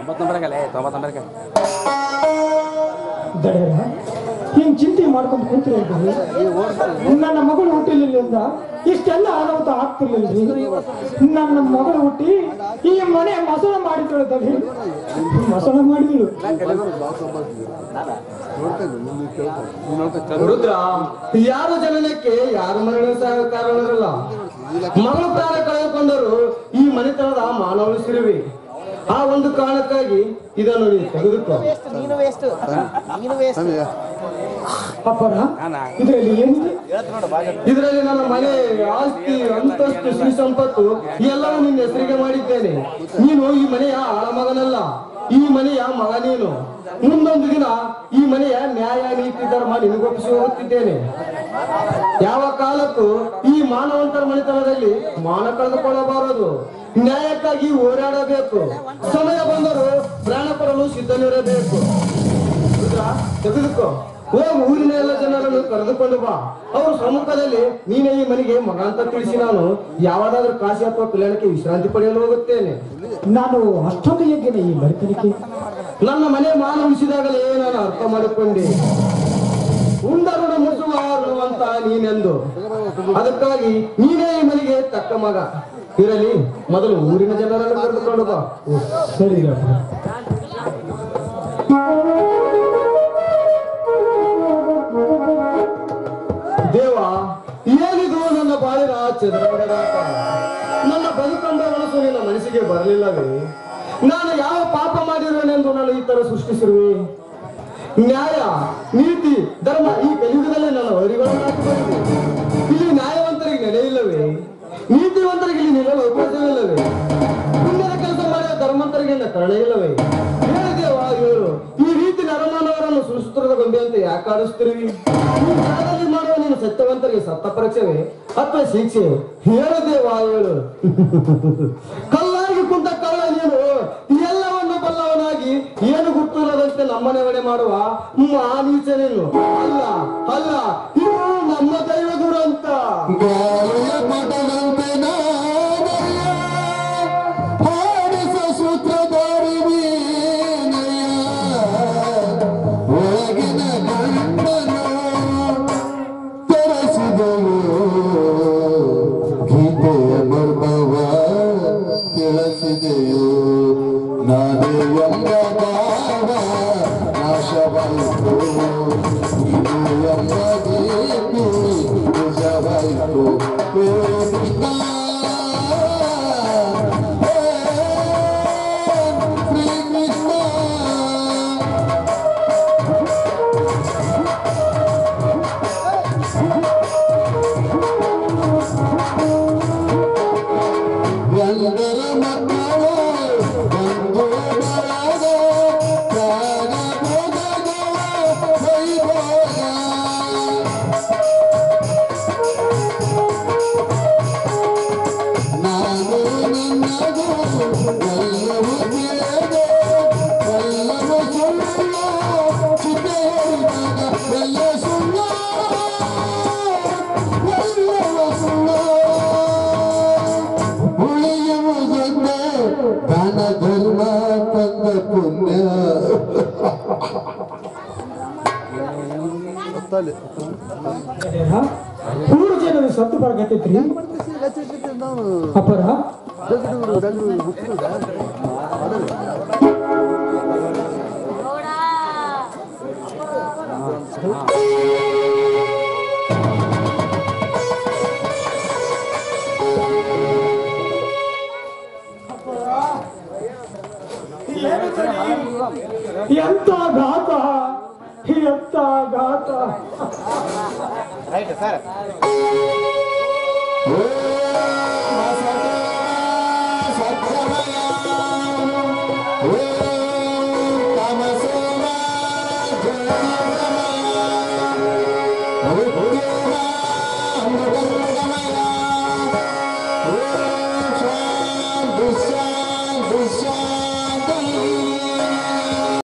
ದಡೇರ ಹಿಂಗ್ ಚಿಂತೆ ಮಾಡ್ಕೊಂಡು ಕೂತಿರೋದು ನನ್ನ ಮಗಳು ಹುಟ್ಟಿಲಿಲ್ಲ ಇಷ್ಟೆಲ್ಲ ಅನಾಹುತ ಆಗ್ತಿರ್ಲಿಲ್ರಿ ನನ್ನ ಮಗಳು ಹುಟ್ಟಿ ಈ ಮನೆ ಮಸಳ ಮಾಡಿದಳು ಮಸಳ ಮಾಡಿದಳು ರುದ್ರ ಯಾರ ಜನನಕ್ಕೆ ಯಾರು ಮರಣ ಸಹ ಕಾರಣರಲ್ಲ ಮಗಳು ಪ್ರಾಣ ಕಳೆದುಕೊಂಡರು ಈ ಮನೆತನದ ಮಾನವ ಉಳಿಸಿರುವೆ ಆ ಒಂದು ಕಾರಣಕ್ಕಾಗಿ ಇದನ್ನು ನೀನು ತೆಗೆದುಕೋ ನೀನು ವೇಸ್ಟ್ ನೀನು ವೇಸ್ಟ್ ಅಪ್ಪರ ಇದರಲ್ಲಿ ಏನಿದೆ ಇದರಲ್ಲಿ ನನ್ನ ಮನೆ ಆಸ್ತಿ ಅಂತಸ್ತು ಶ್ರೀ ಸಂಪತ್ತು ಎಲ್ಲವೂ ನಿನ್ನ ಹೆಸರಿಗೆ ಮಾಡಿದ್ದೇನೆ ನೀನು ಈ ಮನೆಯ ಆಳ ಮಗನಲ್ಲ ಈ ಮನೆಯ ಮಗ ನೀನು ಮುಂದೊಂದು ದಿನ ಈ ಮನೆಯ ನ್ಯಾಯ ನೀತಿ ಧರ್ಮ ನಿನಗೊಪ್ಪಿಸಿ ಹೋಗುತ್ತಿದ್ದೇನೆ ಯಾವ ಕಾಲಕ್ಕೂ ಈ ಮಾನವಂತರ ಮನೆತನದಲ್ಲಿ ಮಾನ ಕಳೆದುಕೊಳ್ಳಬಾರದು ನ್ಯಾಯಕ್ಕಾಗಿ ಹೋರಾಡಬೇಕು ಸಮಯ ಬಂದರೂ ಪ್ರಾಣ ಕೊಡಲು ಸಿದ್ಧನಿರಬೇಕು ರುದ್ರ, ತೆಗೆದುಕೋ ಹೋಗಿ ಊರಿನ ಎಲ್ಲ ಜನರನ್ನು ಕರೆದುಕೊಂಡು ಬಾ ಅವ್ರ ಸಮ್ಮುಖದಲ್ಲಿ ನೀನೇ ಈ ಮನೆಗೆ ಮಗ ಅಂತ ತಿಳಿಸಿ ನಾನು ಯಾವಾದಾದ್ರೂ ಕಾಶಿ ಅಥವಾ ಕಲ್ಯಾಣಕ್ಕೆ ವಿಶ್ರಾಂತಿ ಪಡೆಯಲು ಹೋಗುತ್ತೇನೆ ನಾನು ಅಷ್ಟೊಂದು ಯಜ್ಞನ ಈ ಬರ್ತನಿಕೆ ನನ್ನ ಮನೆ ಮಾನ ಉಳಿಸಿದಾಗಲೇ ನಾನು ಅರ್ಥ ಮಾಡಿಕೊಂಡೆ ಉಂಡರುಣ ಮುಸುವ ಅಂತ ನೀನೆಂದು ಅದಕ್ಕಾಗಿ ನೀನೇ ಈ ಮನೆಗೆ ತಕ್ಕ ಮಗ ಇರಲಿ ಮೊದಲು ಊರಿನ ಜನರನ್ನು ಕರೆದುಕೊಂಡು ಬಾ ಸರಿ ಅಪ್ಪ. ದೇವ ಏನಿದು ನನ್ನ ಬಾಳಿನ ಚಂದ್ರಗಡಗಾಟ ನನ್ನ ಬದುಕಂಬ ಮನಸ್ಸು ನಿನ್ನ ಮನಸ್ಸಿಗೆ ಬರಲಿಲ್ಲವೇ ನಾನು ಯಾವ ಪಾಪ ಮಾಡಿರುವೆನೆಂದು ನಾನು ಈ ತರ ಸೃಷ್ಟಿಸಿರುವೆ ನ್ಯಾಯ ನೀತಿ ಧರ್ಮ ಈ ಕಲಿಯುಗದಲ್ಲಿ ನನ್ನ ವರಿಗಳನ್ನು ಹಾಕಿಬರುವೆ ಇಲ್ಲಿ ನ್ಯಾಯವಂತರಿಗೆ ನೆಲೆ ಇಲ್ಲವೇ ನೀತಿವಂತರಿಗೆ ಇಲ್ಲಿ ನಿಲ್ಲಲು ಅವಕಾಶವಿಲ್ಲವೇ ಪುಣ್ಯದ ಕೆಲಸ ಮಾಡಿದ ಧರ್ಮಂತರಿಗೆ ನನ್ನ ಕರುಣೆ ಇಲ್ಲವೇ ಹೇಳು ದೇವ ಹೇಳು ಈ ರೀತಿ ನರಮಾನವರನ್ನು ಸುಸೂತ್ರದ ಗೊಂಬೆ ಅಂತ ಯಾಕೆ ಆಡಿಸ್ತಿರುವಿ ಈ ಜಾಗದಲ್ಲಿ ಮಾಡುವ ನೀನು ಸತ್ಯವಂತರಿಗೆ ಸತ್ತ ಪರೀಕ್ಷೆವೇ ಅಥವಾ ಶಿಕ್ಷೆ ಹೇಳು ದೇವ ಹೇಳು ಕಲ್ಲಾಗಿ ಕುಂತ ಕಳ್ಳ ನೀನು ಎಲ್ಲವನ್ನು ಬಲ್ಲವನಾಗಿ ಏನು ಗೊತ್ತಿಲ್ಲದಂತೆ ನಮ್ಮನೆ ಒಡೆ ಮಾಡುವ ಮಾನೀಚ ನೀನು ಅಲ್ಲ ಅಲ್ಲ ಇದು ನಮ್ಮ ದೈವ ದುರಂತ ತಿಳಿಸಿದೆಯೋ ನಾನೇ ಎಂಬ ಭಾವ ನಾಶವಾಯಿತು ಇದು ಎಂಬ ದೀಪಿ ನಿಜವಾಯಿತು ಓ ಕೃಷ್ಣ ಹೇ ಶ್ರೀ ಕೃಷ್ಣ ಎಲ್ಲರ ಮಕ್ಕಳು ಬಂಧು ಬಳಗ ಪ್ರಾಣ ಭೋಗಗಳ ವೈಭೋಗ ನಾನು ನಿನ್ನದು ಎಲ್ಲವೂ ತಿಳಿದೆ ಎಲ್ಲವೂ ಸುಳ್ಳು ಚಿತ್ತ ಹೇಳಿದಾಗ ಎಲ್ಲ ಸುಳ್ಳು ಎಲ್ಲವೂ ಸುಳ್ಳು ಉಳಿಯುವುದೊಂದೇ ದಾನ ಧರ್ಮ ತಂದ ಪುಣ್ಯ ದಡೇರ, ಊರು ಜನರು ಸತ್ತು ಬರಕತ್ತೈತ್ರಿ ಅಪ್ಪರ ಎಂತ ಘಾತ ಎಂತ ಘಾತ ರೈಟ್ ಸರ್ ಓ